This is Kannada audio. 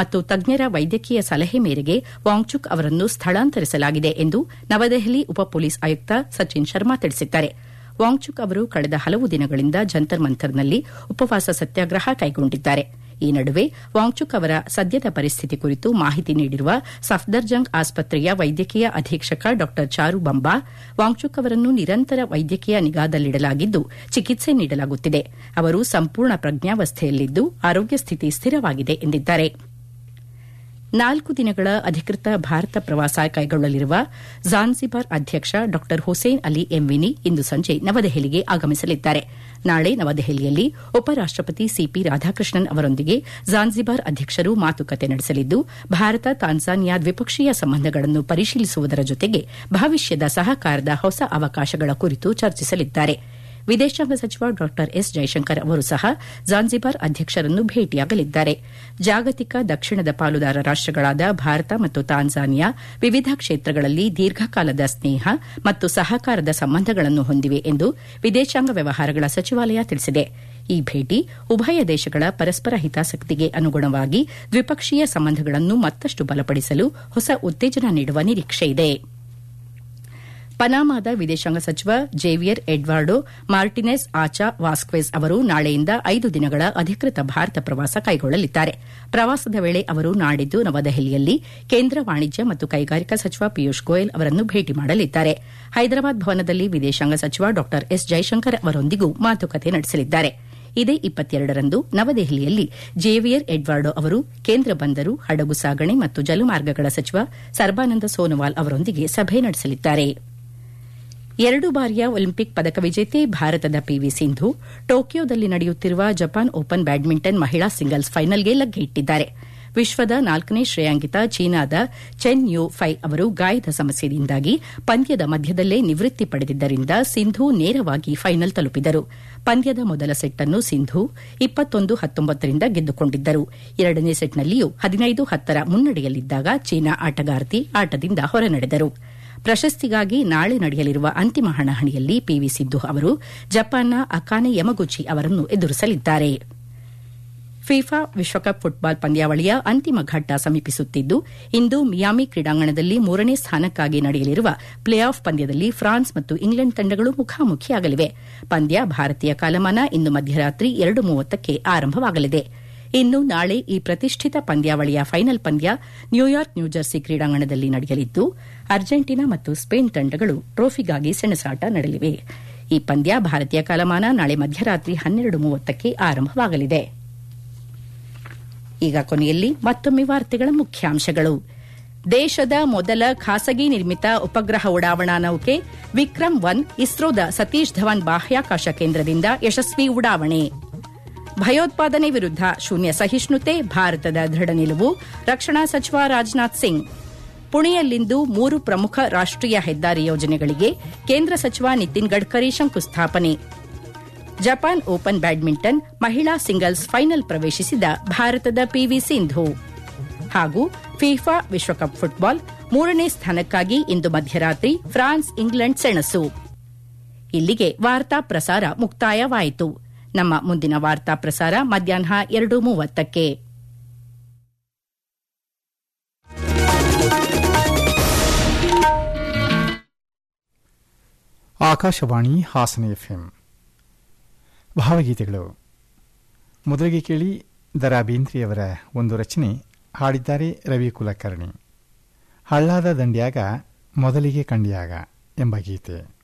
ಮತ್ತು ತಜ್ಞರ ವೈದ್ಯಕೀಯ ಸಲಹೆ ಮೇರೆಗೆ ವಾಂಗ್ಚುಕ್ ಅವರನ್ನು ಸ್ಥಳಾಂತರಿಸಲಾಗಿದೆ ಎಂದು ನವದೆಹಲಿ ಉಪ ಪೊಲೀಸ್ ಆಯುಕ್ತ ಸಚಿನ್ ಶರ್ಮಾ ತಿಳಿಸಿದ್ದಾರೆ ವಾಂಗ್ಚುಕ್ ಅವರು ಕಳೆದ ಹಲವು ದಿನಗಳಿಂದ ಜಂತರ್ ಮಂತರ್ನಲ್ಲಿ ಉಪವಾಸ ಸತ್ಯಾಗ್ರಹ ಕೈಗೊಂಡಿದ್ದಾರೆ ಈ ನಡುವೆ ವಾಂಗ್ಚುಕ್ ಅವರ ಸದ್ಯದ ಪರಿಸ್ಥಿತಿ ಕುರಿತು ಮಾಹಿತಿ ನೀಡಿರುವ ಸಫ್ದರ್ಜಂಗ್ ಆಸ್ಪತ್ರೆಯ ವೈದ್ಯಕೀಯ ಅಧೀಕ್ಷಕ ಡಾ ಚಾರು ಬಂಬಾ ವಾಂಗ್ಚುಕ್ ಅವರನ್ನು ನಿರಂತರ ವೈದ್ಯಕೀಯ ನಿಗಾದಲ್ಲಿಡಲಾಗಿದ್ದು ಚಿಕಿತ್ಸೆ ನೀಡಲಾಗುತ್ತಿದೆ ಅವರು ಸಂಪೂರ್ಣ ಪ್ರಜ್ಞಾವಸ್ಥೆಯಲ್ಲಿದ್ದು ಆರೋಗ್ಯ ಸ್ಥಿತಿ ಸ್ಥಿರವಾಗಿದೆ ಎಂದಿದ್ದಾರೆ ನಾಲ್ಕು ದಿನಗಳ ಅಧಿಕೃತ ಭಾರತ ಪ್ರವಾಸ ಕೈಗೊಳ್ಳಲಿರುವ ಜಾನ್ಸಿಬಾರ್ ಅಧ್ಯಕ್ಷ ಡಾ ಹುಸೇನ್ ಅಲಿ ಎಂವಿನಿ ಇಂದು ಸಂಜೆ ನವದೆಹಲಿಗೆ ಆಗಮಿಸಲಿದ್ದಾರೆ ನಾಳೆ ನವದೆಹಲಿಯಲ್ಲಿ ಉಪರಾಷ್ಟಪತಿ ಸಿಪಿ ರಾಧಾಕೃಷ್ಣನ್ ಅವರೊಂದಿಗೆ ಜಾನ್ಸಿಬಾರ್ ಅಧ್ಯಕ್ಷರು ಮಾತುಕತೆ ನಡೆಸಲಿದ್ದು ಭಾರತ ತಾನ್ಜಾನಿಯಾ ದ್ವಿಪಕ್ಷೀಯ ಸಂಬಂಧಗಳನ್ನು ಪರಿಶೀಲಿಸುವುದರ ಜೊತೆಗೆ ಭವಿಷ್ಯದ ಸಹಕಾರದ ಹೊಸ ಅವಕಾಶಗಳ ಕುರಿತು ಚರ್ಚಿಸಲಿದ್ದಾರೆ ವಿದೇಶಾಂಗ ಸಚಿವ ಡಾ ಎಸ್ ಜೈಶಂಕರ್ ಅವರು ಸಹ ಜಾನ್ಸಿಬಾರ್ ಅಧ್ಯಕ್ಷರನ್ನು ಭೇಟಿಯಾಗಲಿದ್ದಾರೆ ಜಾಗತಿಕ ದಕ್ಷಿಣದ ಪಾಲುದಾರ ರಾಷ್ಟಗಳಾದ ಭಾರತ ಮತ್ತು ತಾನ್ಜಾನಿಯಾ ವಿವಿಧ ಕ್ಷೇತ್ರಗಳಲ್ಲಿ ದೀರ್ಘಕಾಲದ ಸ್ನೇಹ ಮತ್ತು ಸಹಕಾರದ ಸಂಬಂಧಗಳನ್ನು ಹೊಂದಿವೆ ಎಂದು ವಿದೇಶಾಂಗ ವ್ಯವಹಾರಗಳ ಸಚಿವಾಲಯ ತಿಳಿಸಿದೆ ಈ ಭೇಟಿ ಉಭಯ ದೇಶಗಳ ಪರಸ್ಪರ ಹಿತಾಸಕ್ತಿಗೆ ಅನುಗುಣವಾಗಿ ದ್ವಿಪಕ್ಷೀಯ ಸಂಬಂಧಗಳನ್ನು ಮತ್ತಷ್ಟು ಬಲಪಡಿಸಲು ಹೊಸ ಉತ್ತೇಜನ ನೀಡುವ ನಿರೀಕ್ಷೆಯಿದೆ ಪನಾಮಾದ ವಿದೇಶಾಂಗ ಸಚಿವ Javier Eduardo Martinez Acha Vasquez ಅವರು ನಾಳೆಯಿಂದ ಐದು ದಿನಗಳ ಅಧಿಕೃತ ಭಾರತ ಪ್ರವಾಸ ಕೈಗೊಳ್ಳಲಿದ್ದಾರೆ ಪ್ರವಾಸದ ವೇಳೆ ಅವರು ನಾಡಿದ್ದು ನವದೆಹಲಿಯಲ್ಲಿ ಕೇಂದ್ರ ವಾಣಿಜ್ಯ ಮತ್ತು ಕೈಗಾರಿಕಾ ಸಚಿವ ಪಿಯೂಷ್ ಗೋಯಲ್ ಅವರನ್ನು ಭೇಟಿ ಮಾಡಲಿದ್ದಾರೆ ಹೈದರಾಬಾದ್ ಭವನದಲ್ಲಿ ವಿದೇಶಾಂಗ ಸಚಿವ ಡಾ ಎಸ್ ಜೈಶಂಕರ್ ಅವರೊಂದಿಗೂ ಮಾತುಕತೆ ನಡೆಸಲಿದ್ದಾರೆ ಇದೇ ಇಪ್ಪತ್ತೆರಡರಂದು ನವದೆಹಲಿಯಲ್ಲಿ ಜೇವಿಯರ್ ಎಡ್ವಾರ್ಡೋ ಅವರು ಕೇಂದ್ರ ಬಂದರು ಹಡಗು ಸಾಗಣೆ ಮತ್ತು ಜಲಮಾರ್ಗಗಳ ಸಚಿವ ಸರ್ಬಾನಂದ ಸೋನೋವಾಲ್ ಅವರೊಂದಿಗೆ ಸಭೆ ನಡೆಸಲಿದ್ದಾರೆ ಎರಡು ಬಾರಿಯ ಒಲಿಂಪಿಕ್ ಪದಕ ವಿಜೇತೆ ಭಾರತದ ಪಿವಿ ಸಿಂಧು ಟೋಕಿಯೋದಲ್ಲಿ ನಡೆಯುತ್ತಿರುವ ಜಪಾನ್ ಓಪನ್ ಬ್ಯಾಡ್ಮಿಂಟನ್ ಮಹಿಳಾ ಸಿಂಗಲ್ಸ್ ಫೈನಲ್ಗೆ ಲಗ್ಗೆ ಇಟ್ಟಿದ್ದಾರೆ ವಿಶ್ವದ ನಾಲ್ಕನೇ ಶ್ರೇಯಾಂಕಿತ ಚೀನಾದ ಚೆನ್ ಯು ಫೈ ಅವರು ಗಾಯದ ಸಮಸ್ಯೆಯಿಂದಾಗಿ ಪಂದ್ಯದ ಮಧ್ಯದಲ್ಲೇ ನಿವೃತ್ತಿ ಪಡೆದಿದ್ದರಿಂದ ಸಿಂಧು ನೇರವಾಗಿ ಫೈನಲ್ ತಲುಪಿದರು ಪಂದ್ಯದ ಮೊದಲ ಸೆಟ್ ಅನ್ನು ಸಿಂಧು ಇಪ್ಪತ್ತೊಂದು ಹತ್ತೊಂಬತ್ತರಿಂದ ಗೆದ್ದುಕೊಂಡಿದ್ದರು ಎರಡನೇ ಸೆಟ್ನಲ್ಲಿಯೂ ಹದಿನೈದು ಹತ್ತರ ಮುನ್ನಡೆಯಲ್ಲಿದ್ದಾಗ ಚೀನಾ ಆಟಗಾರ್ತಿ ಆಟದಿಂದ ಹೊರನಡೆದರು ಪ್ರಶಸ್ತಿಗಾಗಿ ನಾಳೆ ನಡೆಯಲಿರುವ ಅಂತಿಮ ಹಣಾಹಣಿಯಲ್ಲಿ ಪಿವಿ ಸಿಂಧು ಅವರು ಜಪಾನ್ನ ಅಕಾನೆ ಯಮಗುಚಿ ಅವರನ್ನು ಎದುರಿಸಲಿದ್ದಾರೆ ಫಿಫಾ ವಿಶ್ವಕಪ್ ಫುಟ್ಬಾಲ್ ಪಂದ್ಯಾವಳಿಯ ಅಂತಿಮ ಘಟ್ಟ ಸಮೀಪಿಸುತ್ತಿದ್ದು ಇಂದು ಮಿಯಾಮಿ ಕ್ರೀಡಾಂಗಣದಲ್ಲಿ ಮೂರನೇ ಸ್ಥಾನಕ್ಕಾಗಿ ನಡೆಯಲಿರುವ ಪ್ಲೇ ಆಫ್ ಪಂದ್ಯದಲ್ಲಿ ಫ್ರಾನ್ಸ್ ಮತ್ತು ಇಂಗ್ಲೆಂಡ್ ತಂಡಗಳು ಮುಖಾಮುಖಿಯಾಗಲಿವೆ ಪಂದ್ಯ ಭಾರತೀಯ ಕಾಲಮಾನ ಇಂದು ಮಧ್ಯರಾತ್ರಿ ಎರಡು ಮೂವತ್ತಕ್ಕೆ ಆರಂಭವಾಗಲಿದೆ ಇನ್ನು ನಾಳೆ ಈ ಪ್ರತಿಷ್ಠಿತ ಪಂದ್ಯಾವಳಿಯ ಫೈನಲ್ ಪಂದ್ಯ ನ್ಯೂಯಾರ್ಕ್ ನ್ಯೂಜರ್ಸಿ ಕ್ರೀಡಾಂಗಣದಲ್ಲಿ ನಡೆಯಲಿದ್ದು ಅರ್ಜೆಂಟೀನಾ ಮತ್ತು ಸ್ಪೇನ್ ತಂಡಗಳು ಟ್ರೋಫಿಗಾಗಿ ಸೆಣಸಾಟ ನಡೆಯಲಿವೆ ಈ ಪಂದ್ಯ ಭಾರತೀಯ ಕಾಲಮಾನ ನಾಳೆ ಮಧ್ಯರಾತ್ರಿ ಹನ್ನೆರಡು ಮೂವತ್ತಕ್ಕೆ ಆರಂಭವಾಗಲಿದೆ ಈಗ ಕೊನೆಯಲ್ಲಿ ಮತ್ತೊಮ್ಮೆ ವಾರ್ತೆಗಳ ಮುಖ್ಯಾಂಶಗಳು ದೇಶದ ಮೊದಲ ಖಾಸಗಿ ನಿರ್ಮಿತ ಉಪಗ್ರಹ ಉಡಾವಣಾ ನೌಕೆ ವಿಕ್ರಮ್ ಒನ್ ಇಸ್ರೋದ ಸತೀಶ್ ಧವನ್ ಬಾಹ್ಯಾಕಾಶ ಕೇಂದ್ರದಿಂದ ಯಶಸ್ವಿ ಉಡಾವಣೆ ಭಯೋತ್ಪಾದನೆ ವಿರುದ್ಧ ಶೂನ್ಯ ಸಹಿಷ್ಣುತೆ ಭಾರತದ ದೃಢ ನಿಲುವು ರಕ್ಷಣಾ ಸಚಿವ ರಾಜನಾಥ್ ಸಿಂಗ್ ಪುಣೆಯಲ್ಲಿಂದು ಮೂರು ಪ್ರಮುಖ ರಾಷ್ಟೀಯ ಹೆದ್ದಾರಿ ಯೋಜನೆಗಳಿಗೆ ಕೇಂದ್ರ ಸಚಿವ ನಿತಿನ್ ಗಡ್ಕರಿ ಶಂಕುಸ್ಥಾಪನೆ ಜಪಾನ್ ಓಪನ್ ಬ್ಯಾಡ್ಮಿಂಟನ್ ಮಹಿಳಾ ಸಿಂಗಲ್ಸ್ ಫೈನಲ್ ಪ್ರವೇಶಿಸಿದ ಭಾರತದ ಪಿವಿ ಸಿಂಧು ಹಾಗೂ ಫಿಫಾ ವಿಶ್ವಕಪ್ ಫುಟ್ಬಾಲ್ ಮೂರನೇ ಸ್ಥಾನಕ್ಕಾಗಿ ಇಂದು ಮಧ್ಯರಾತ್ರಿ ಫ್ರಾನ್ಸ್ ಇಂಗ್ಲೆಂಡ್ ಸೆಣಸು ಇಲ್ಲಿಗೆ ವಾರ್ತಾ ಪ್ರಸಾರ ಮುಕ್ತಾಯವಾಯಿತು ನಮ್ಮ ಮುಂದಿನ ವಾರ್ತಾ ಪ್ರಸಾರ ಮಧ್ಯಾಹ್ನ ಎರಡು ಮೂವತ್ತಕ್ಕೆ ಆಕಾಶವಾಣಿ ಹಾಸನ ಎಫ್ಎಂ ಭಾವಗೀತೆಗಳು ಮೊದಲಿಗೆ ಕೇಳಿ ದರಾ ಬೇಂದ್ರಿಯವರ ಒಂದು ರಚನೆ ಹಾಡಿದ್ದಾರೆ ರವಿ ಕುಲಕರ್ಣಿ ಹಳ್ಳಾದ ದಂಡ್ಯಾಗ ಮೊದಲಿಗೆ ಕಂಡ್ಯಾಗ ಎಂಬ ಗೀತೆ